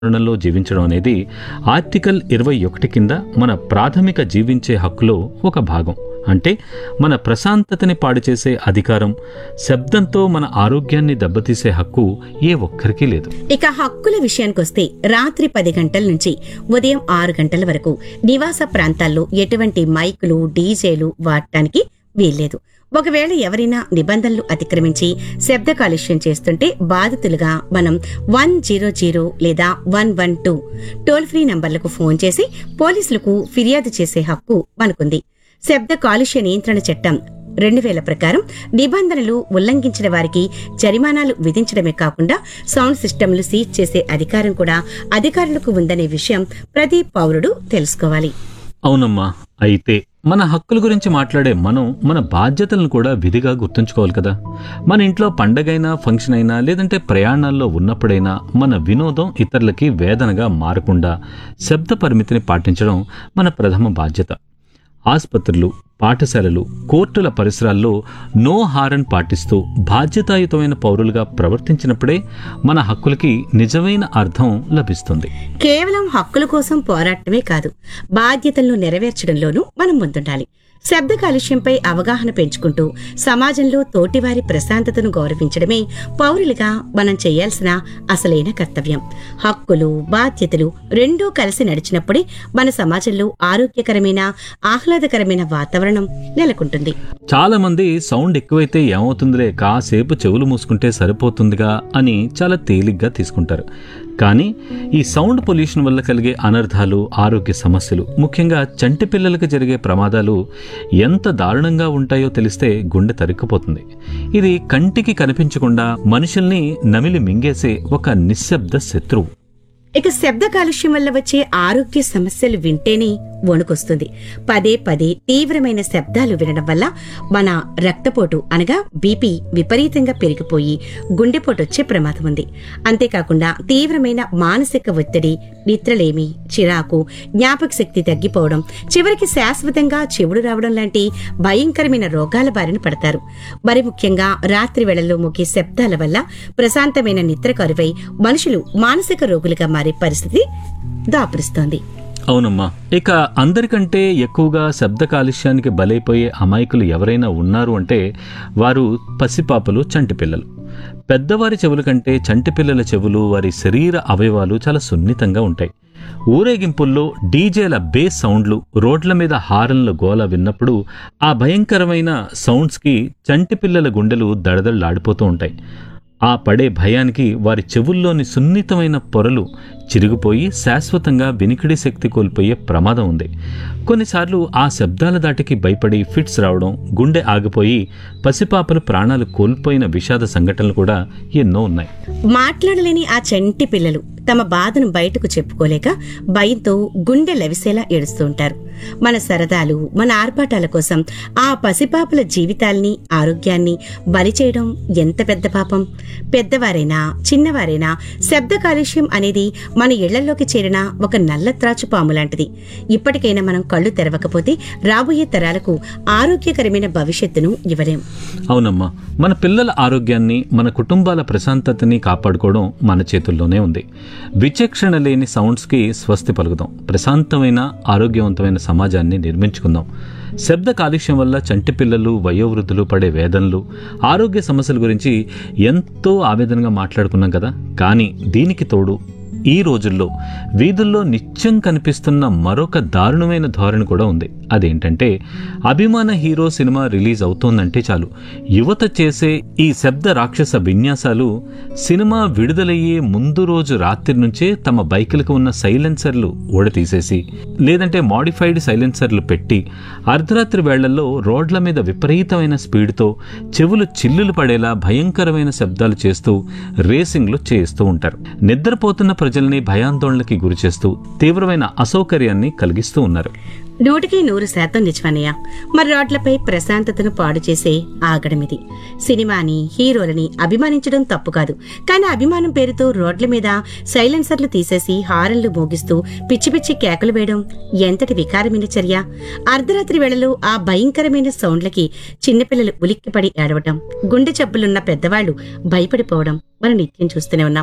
వాతావరణంలో జీవించడం అనేది ఆర్టికల్ ఇరవై ఒకటి కింద మన ప్రాథమిక జీవించే హక్కులో ఒక భాగం అంటే మన ప్రశాంతతని పాడు చేసే అధికారం శబ్దంతో మన ఆరోగ్యాన్ని దెబ్బతీసే హక్కు ఏ ఒక్కరికి లేదు ఇక హక్కుల విషయానికొస్తే రాత్రి పది గంటల నుంచి ఉదయం ఆరు గంటల వరకు నివాస ప్రాంతాల్లో ఎటువంటి మైకులు డీజేలు వాడటానికి వీల్లేదు ఒకవేళ ఎవరైనా నిబంధనలు అతిక్రమించి శబ్ద కాలుష్యం చేస్తుంటే బాధితులుగా మనం వన్ జీరో జీరో లేదా one one two toll free నంబర్లకు ఫోన్ చేసి పోలీసులకు ఫిర్యాదు చేసే హక్కు మనకుంది శబ్ద కాలుష్య నియంత్రణ చట్టం రెండు వేల ప్రకారం నిబంధనలు ఉల్లంఘించిన వారికి జరిమానాలు విధించడమే కాకుండా సౌండ్ సిస్టంలు సీజ్ చేసే అధికారం కూడా అధికారులకు ఉందనే విషయం ప్రతి పౌరుడు తెలుసుకోవాలి అవునమ్మా అయితే మన హక్కుల గురించి మాట్లాడే మనం మన బాధ్యతలను కూడా విధిగా గుర్తుంచుకోవాలి కదా మన ఇంట్లో పండగైనా ఫంక్షన్ అయినా లేదంటే ప్రయాణాల్లో ఉన్నప్పుడైనా మన వినోదం ఇతరులకి వేదనగా మారకుండా శబ్ద పరిమితిని పాటించడం మన ప్రథమ బాధ్యత ఆసుపత్రులు పాఠశాలలు కోర్టుల పరిసరాల్లో నో హారన్ పాటిస్తూ బాధ్యతాయుతమైన పౌరులుగా ప్రవర్తించినప్పుడే మన హక్కులకి నిజమైన అర్థం లభిస్తుంది కేవలం హక్కుల కోసం పోరాటమే కాదు బాధ్యతలను నెరవేర్చడంలోనూ మనం ముందుండాలి శబ్ద కాలుష్యంపై అవగాహన పెంచుకుంటూ సమాజంలో తోటివారి ప్రశాంతతను గౌరవించడమే పౌరులుగా మనం చేయాల్సిన అసలైన కర్తవ్యం హక్కులు బాధ్యతలు రెండూ కలిసి నడిచినప్పుడే మన సమాజంలో ఆరోగ్యకరమైన ఆహ్లాదకరమైన వాతావరణం నెలకొంటుంది చాలా మంది సౌండ్ ఎక్కువైతే ఏమవుతుందిలే కాసేపు చెవులు మూసుకుంటే సరిపోతుందిగా అని చాలా తేలిగ్గా తీసుకుంటారు కానీ ఈ సౌండ్ పొల్యూషన్ వల్ల కలిగే అనర్థాలు ఆరోగ్య సమస్యలు ముఖ్యంగా చంటి పిల్లలకు జరిగే ప్రమాదాలు ఎంత దారుణంగా ఉంటాయో తెలిస్తే గుండె తరుక్కుపోతుంది ఇది కంటికి కనిపించకుండా మనుషుల్ని నమిలి మింగేసే ఒక నిశ్శబ్ద శత్రువు ఇక శబ్ద కాలుష్యం వల్ల వచ్చే ఆరోగ్య సమస్యలు వింటేనే వణుకొస్తుంది పదే పదే తీవ్రమైన శబ్దాలు వినడం వల్ల మన రక్తపోటు అనగా బీపీ విపరీతంగా పెరిగిపోయి గుండెపోటు వచ్చే ప్రమాదం ఉంది అంతేకాకుండా తీవ్రమైన మానసిక ఒత్తిడి నిద్రలేమి చిరాకు జ్ఞాపక శక్తి తగ్గిపోవడం చివరికి శాశ్వతంగా చెవుడు రావడం లాంటి భయంకరమైన రోగాల బారిన పడతారు మరి ముఖ్యంగా రాత్రి వేళల్లో మోగే శబ్దాల వల్ల ప్రశాంతమైన నిద్ర కరువై మనుషులు మానసిక రోగులుగా మారే పరిస్థితి దాపురిస్తోంది అవునమ్మా ఇక అందరికంటే ఎక్కువగా శబ్ద కాలుష్యానికి బలైపోయే అమాయకులు ఎవరైనా ఉన్నారు అంటే వారు పసిపాపలు చంటి పిల్లలు పెద్దవారి చెవుల కంటే చంటి పిల్లల చెవులు వారి శరీర అవయవాలు చాలా సున్నితంగా ఉంటాయి ఊరేగింపుల్లో డీజేల బేస్ సౌండ్లు రోడ్ల మీద హారన్ల గోల విన్నప్పుడు ఆ భయంకరమైన సౌండ్స్కి చంటి పిల్లల గుండెలు దడదళ్ళాడిపోతూ ఉంటాయి ఆ పడే భయానికి వారి చెవుల్లోని సున్నితమైన పొరలు చిరిగిపోయి శాశ్వతంగా వినికిడి శక్తి కోల్పోయే ప్రమాదం ఉంది కొన్నిసార్లు ఆ శబ్దాల దాటికి భయపడి ఫిట్స్ రావడం గుండె ఆగిపోయి పసిపాపలు ప్రాణాలు కోల్పోయిన విషాద సంఘటనలు కూడా ఎన్నో ఉన్నాయి మాట్లాడలేని ఆ చంటి పిల్లలు తమ బాధను బయటకు చెప్పుకోలేక భయంతో గుండె లవిసేలా ఏడుస్తూ ఉంటారు మన సరదాలు మన ఆర్భాటాల కోసం ఆ పసిపాపల జీవితాల్ని ఆరోగ్యాన్ని బలి చేయడం ఎంత పెద్ద పాపం పెద్దవారైనా చిన్నవారైనా శబ్ద కాలుష్యం అనేది మన ఇళ్లలోకి చేరిన ఒక నల్ల త్రాచు పాము లాంటిది ఇప్పటికైనా మనం కళ్ళు తెరవకపోతే రాబోయే తరాలకు ఆరోగ్యకరమైన భవిష్యత్తును ఇవ్వలేం అవునమ్మా మన పిల్లల ఆరోగ్యాన్ని మన కుటుంబాల ప్రశాంతతని కాపాడుకోవడం మన చేతుల్లోనే ఉంది విచక్షణ లేని సౌండ్స్కి స్వస్తి పలుకుదాం ప్రశాంతమైన ఆరోగ్యవంతమైన సమాజాన్ని నిర్మించుకుందాం శబ్ద కాలుష్యం వల్ల చంటి పిల్లలు వయోవృద్ధులు పడే వేదనలు ఆరోగ్య సమస్యల గురించి ఎంతో ఆవేదనగా మాట్లాడుకున్నాం కదా కానీ దీనికి తోడు ఈ రోజుల్లో వీధుల్లో నిత్యం కనిపిస్తున్న మరొక దారుణమైన ధోరణి కూడా ఉంది అదేంటంటే అభిమాన హీరో సినిమా రిలీజ్ అవుతోందంటే చాలు యువత చేసే ఈ శబ్ద రాక్షస విన్యాసాలు సినిమా విడుదలయ్యే ముందు రోజు రాత్రి నుంచే తమ బైకులకు ఉన్న సైలెన్సర్లు ఊడతీసేసి లేదంటే మాడిఫైడ్ సైలెన్సర్లు పెట్టి అర్ధరాత్రి వేళ్లలో రోడ్ల మీద విపరీతమైన స్పీడ్తో చెవులు చిల్లులు పడేలా భయంకరమైన శబ్దాలు చేస్తూ రేసింగ్లు చేస్తూ ఉంటారు నిద్రపోతున్న ప్రజల్ని భయాందోళనకి గురిచేస్తూ తీవ్రమైన అసౌకర్యాన్ని కలిగిస్తూ ఉన్నారు నూటికి నూరు శాతం నిజమన్నయ్య మరి రోడ్లపై ప్రశాంతతను పాడు చేసే ఆగడమిది సినిమాని హీరోలని అభిమానించడం తప్పు కాదు కానీ అభిమానం పేరుతో రోడ్ల మీద సైలెన్సర్లు తీసేసి హారన్లు మోగిస్తూ పిచ్చి పిచ్చి కేకలు వేయడం ఎంతటి వికారమైన చర్య అర్ధరాత్రి వేళలో ఆ భయంకరమైన సౌండ్లకి చిన్నపిల్లలు ఉలిక్కిపడి ఏడవటం గుండె జబ్బులున్న పెద్దవాళ్లు భయపడిపోవడం మనం నిత్యం చూస్తూనే ఉన్నాం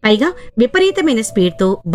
పైగా విపరీతమైన స్పీడ్తో